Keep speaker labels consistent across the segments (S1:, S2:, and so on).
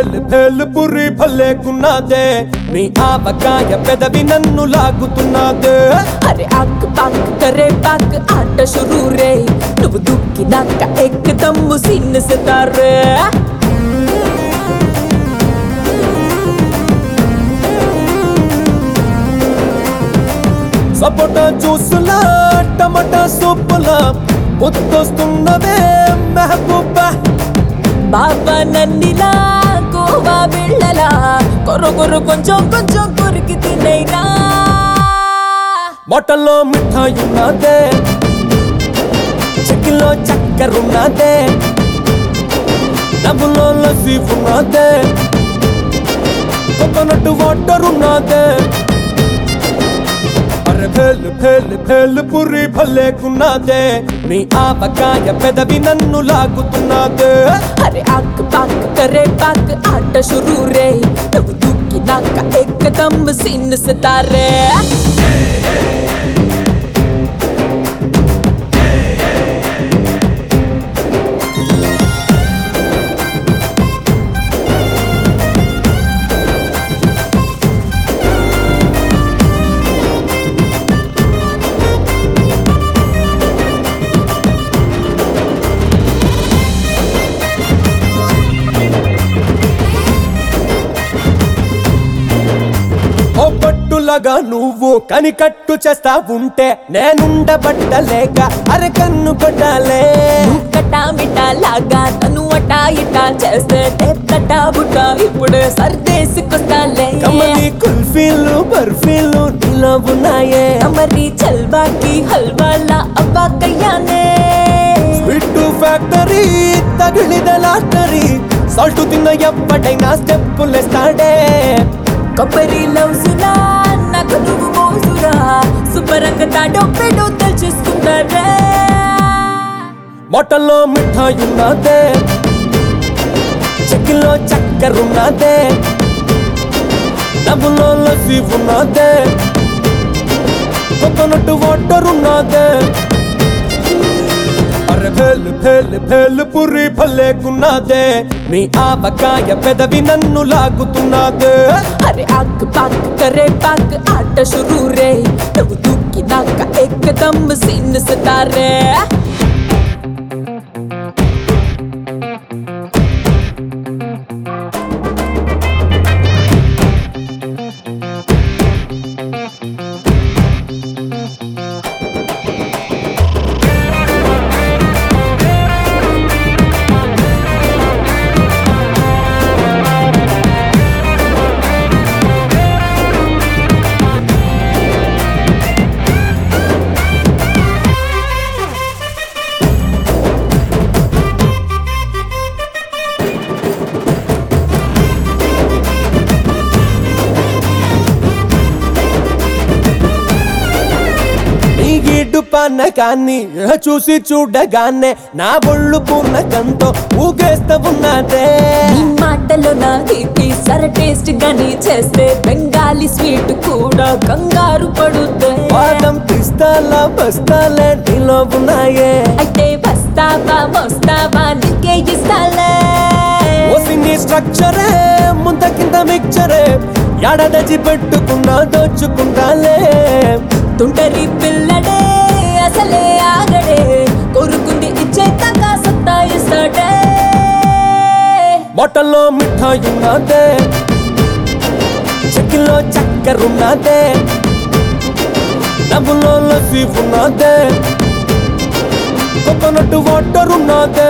S1: భేల్ భేల్ పురి భలేకున్నదే నీ ఆవకాయ పెదవి నన్ను లాగుతున్నదే
S2: అరే ఆక్ పాక్ కరే పాక్ ఆట షురూ రే నువ్వు దుక్కినాక ఎక్కదమ్ము సిన్ సితారే
S1: సపోటా జ్యూసులా టమాటా సూపులా పొత్తొస్తున్నవే మెహబూబా
S2: బాబా నన్నిలా గోవా బిళ్ళలా కొర్ర కొర్ర కొంచెం కొంచెం కొరికి తినేగా
S1: బొట్టల్లో మిఠాయి ఉన్నదే చిక్కిలో చక్కెర ఉన్నదే డబ్బులో లస్సీ ఉన్నదే కోకోనట్ వాటర్ ఉన్నదే అరే భేల్ భేల్ భేల్ పురి భలేకున్నదే నీ ఆవకాయ పెదవి నన్ను లాగుతున్నదే
S2: అరే ఆక్ పాక్ కరే పాక్ ఆట షురూ రే నువ్వు దుక్కినాక ఎక్కదమ్ము సిన్ సితారే
S1: ఓ పట్టులగా నువ్వు కనికట్టు చేస్తా ఉంటే నేనుండబట్టలేక అరకన్ను కొట్టాలే
S2: కటా మిటా లాగా తను అటా ఇటా చేస్తే టెట్టా బుట్టా ఇప్పుడు సర్దేసుకొస్తాలే
S1: కమ్మని కుల్ఫీలు బర్ఫీలు నీలో ఉన్నాయే
S2: మరి చల్వాకి హల్వాలా అవ్వాకయ్యానే
S1: స్వీట్ ఫ్యాక్టరీ తగిలిద లాటరీ సాల్ట్ తిన్న ఎప్పటైనా స్టెప్పులేస్తాడే
S2: కొబ్బరి లౌసులా నాకు నువ్వు మోసురా శుభ్రంగా తాడో పెడో తెలుసుకుంటారే
S1: మొట్టల్లో మిఠాయి ఉన్నదే చెక్కిలో చక్కెర ఉన్నదే డబ్బులో లస్సీ ఉన్నదే కోకోనట్ వాటర్ ఉన్నదే అరే భేల్ భేల్ భేల్ పురి భలేకున్నదే నీ ఆవకాయ పెదవి నన్ను లాగుతున్నదే
S2: అరే ఆక్ పాక్ కరే పాక్ ఆట షురూ రే నువ్వు దుక్కినాక ఎక్కదమ్ము సిన్ సితారే
S1: నీ గీడు పానకాన్ని చూసి చూడగానే నా ఒళ్ళు పూర్ణకంతో ఊగేస్తా ఉన్నదే
S2: నీ మాటలో నా తీపి సర టేస్ట్ గాని చేస్తే బెంగాలీ స్వీట్ కూడా కంగారు పడుద్దే
S1: పాదం పిస్తాలా బస్తాలే నీలో ఉన్నాయే
S2: అయితే వస్తావా వస్తావా నీకే ఇస్తాలే
S1: ఓసిని స్ట్రక్చరే ముంత కింద మిక్చరే ఎడదచి పెట్టుకున్నా దోచుకుంటాలే
S2: తుంటరి పిల్లడే అసలే ఆగడే కోరుకుంది ఇచ్చేతాక సత్తా ఇస్తాడే
S1: బొట్టల్లో మిఠాయి ఉన్నదే చెక్కిలో చక్కెర ఉన్నదే డబ్బులో లస్సీ ఉన్నదే కోకోనట్ వాటర్ ఉన్నదే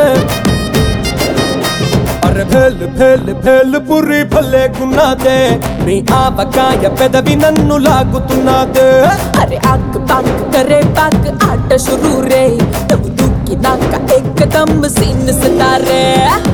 S1: అరే భేల్ భేల్ భేల్ పురి భలేకున్నదే నీ ఆవకాయ పెదవి నన్ను లాగుతున్నదే
S2: అరే ఆక్ పాక్ కరే పాక్ ఆట షురూ రే నువ్వు దుక్కినాక ఎక్కదమ్ము సిన్ సితారే